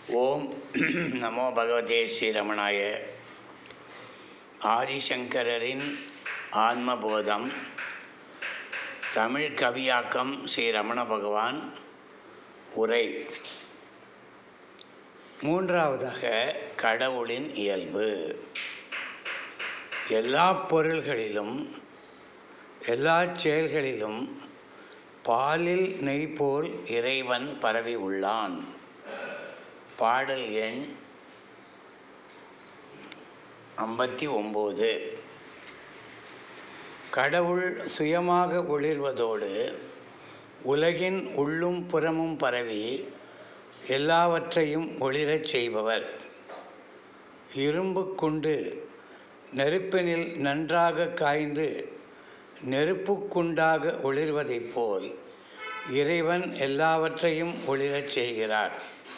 ஓம் நமோ பகவதே ஸ்ரீரமணாய ஆதிசங்கரரின் ஆன்மபோதம் தமிழ் கவியாக்கம் ஸ்ரீ ரமண பகவான் உரை மூன்றாவதாக கடவுளின் இயல்பு எல்லா பொருள்களிலும் எல்லா செயல்களிலும் பாலில் நெய் போல் இறைவன் பரவி உள்ளான் பாடல் எண் ஐம்பத்தி ஒம்பது கடவுள் சுயமாக ஒளிர்வதோடு உலகின் உள்ளும் புறமும் பரவி எல்லாவற்றையும் ஒளிரச் செய்பவர் இரும்பு குண்டு நெருப்பினில் நன்றாக காய்ந்து நெருப்புக்குண்டாக ஒளிர்வதைப் போல் இறைவன் எல்லாவற்றையும் ஒளிரச் செய்கிறார்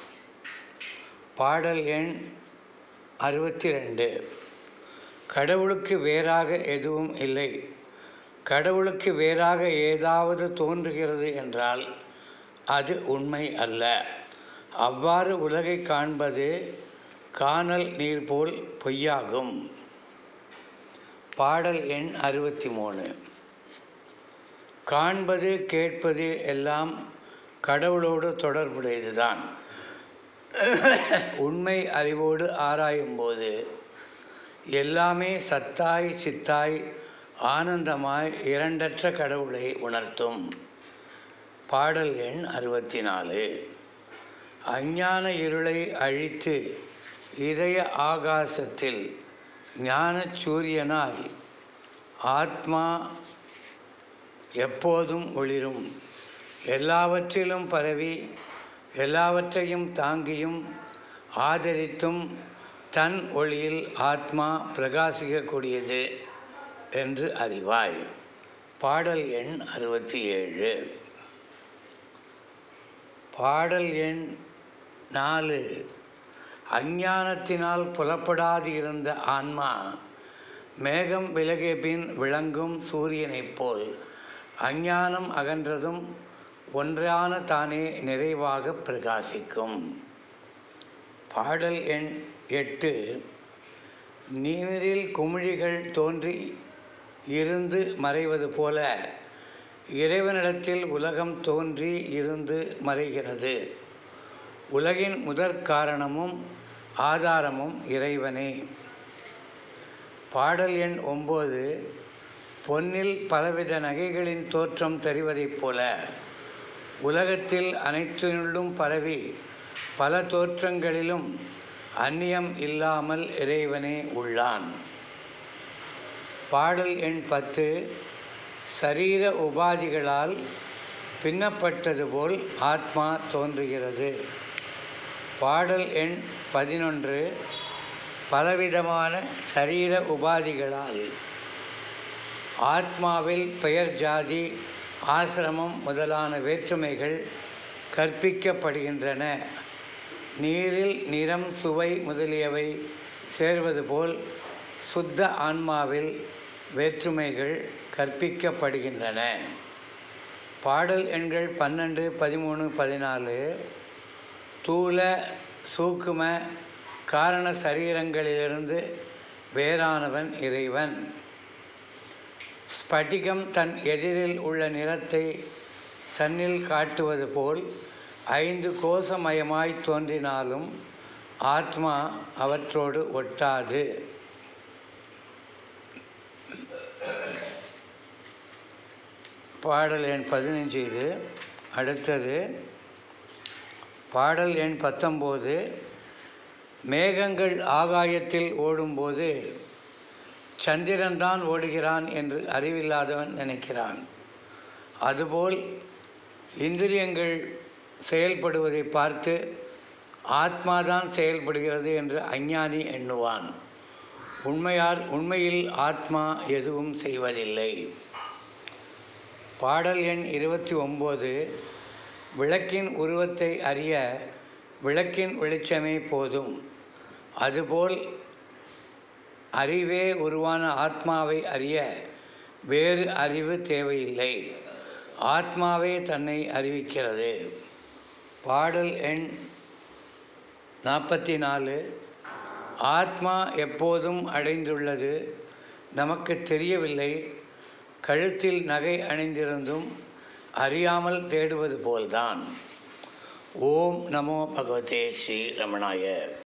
பாடல் எண் அறுபத்தி ரெண்டு கடவுளுக்கு வேறாக எதுவும் இல்லை கடவுளுக்கு வேறாக ஏதாவது தோன்றுகிறது என்றால் அது உண்மை அல்ல அவ்வாறு உலகை காண்பது காணல் நீர் போல் பொய்யாகும் பாடல் எண் அறுபத்தி மூணு காண்பது கேட்பது எல்லாம் கடவுளோடு தொடர்புடையதுதான் உண்மை அறிவோடு ஆராயும்போது எல்லாமே சத்தாய் சித்தாய் ஆனந்தமாய் இரண்டற்ற கடவுளை உணர்த்தும் பாடல் எண் அறுபத்தி நாலு அஞ்ஞான இருளை அழித்து இதய ஆகாசத்தில் ஞான சூரியனாய் ஆத்மா எப்போதும் ஒளிரும் எல்லாவற்றிலும் பரவி எல்லாவற்றையும் தாங்கியும் ஆதரித்தும் தன் ஒளியில் ஆத்மா பிரகாசிக்கக்கூடியது என்று அறிவாய் பாடல் எண் அறுபத்தி ஏழு பாடல் எண் நாலு அஞ்ஞானத்தினால் புலப்படாது இருந்த ஆன்மா மேகம் விலகிய பின் விளங்கும் சூரியனைப் போல் அஞ்ஞானம் அகன்றதும் ஒன்றான தானே நிறைவாக பிரகாசிக்கும் பாடல் எண் எட்டு நீரில் குமிழிகள் தோன்றி இருந்து மறைவது போல இறைவனிடத்தில் உலகம் தோன்றி இருந்து மறைகிறது உலகின் முதற் காரணமும் ஆதாரமும் இறைவனே பாடல் எண் ஒம்பது பொன்னில் பலவித நகைகளின் தோற்றம் தெரிவதைப் போல உலகத்தில் அனைத்தினுள்ளும் பரவி பல தோற்றங்களிலும் அந்நியம் இல்லாமல் இறைவனே உள்ளான் பாடல் எண் பத்து சரீர உபாதிகளால் பின்னப்பட்டது போல் ஆத்மா தோன்றுகிறது பாடல் எண் பதினொன்று பலவிதமான சரீர உபாதிகளால் ஆத்மாவில் பெயர் ஜாதி ஆசிரமம் முதலான வேற்றுமைகள் கற்பிக்கப்படுகின்றன நீரில் நிறம் சுவை முதலியவை சேர்வது போல் சுத்த ஆன்மாவில் வேற்றுமைகள் கற்பிக்கப்படுகின்றன பாடல் எண்கள் பன்னெண்டு பதிமூணு பதினாலு தூல சூக்கும காரண சரீரங்களிலிருந்து வேறானவன் இறைவன் ஸ்பட்டிகம் தன் எதிரில் உள்ள நிறத்தை தன்னில் காட்டுவது போல் ஐந்து கோஷமயமாய் தோன்றினாலும் ஆத்மா அவற்றோடு ஒட்டாது பாடல் எண் பதினஞ்சு இது அடுத்தது பாடல் எண் பத்தொம்போது மேகங்கள் ஆகாயத்தில் ஓடும்போது சந்திரன்தான் ஓடுகிறான் என்று அறிவில்லாதவன் நினைக்கிறான் அதுபோல் இந்திரியங்கள் செயல்படுவதை பார்த்து ஆத்மாதான் செயல்படுகிறது என்று அஞ்ஞானி எண்ணுவான் உண்மையால் உண்மையில் ஆத்மா எதுவும் செய்வதில்லை பாடல் எண் இருபத்தி ஒம்பது விளக்கின் உருவத்தை அறிய விளக்கின் வெளிச்சமே போதும் அதுபோல் அறிவே உருவான ஆத்மாவை அறிய வேறு அறிவு தேவையில்லை ஆத்மாவே தன்னை அறிவிக்கிறது பாடல் எண் நாற்பத்தி நாலு ஆத்மா எப்போதும் அடைந்துள்ளது நமக்கு தெரியவில்லை கழுத்தில் நகை அணிந்திருந்தும் அறியாமல் தேடுவது போல்தான் ஓம் நமோ பகவதே ஸ்ரீ ரமணாய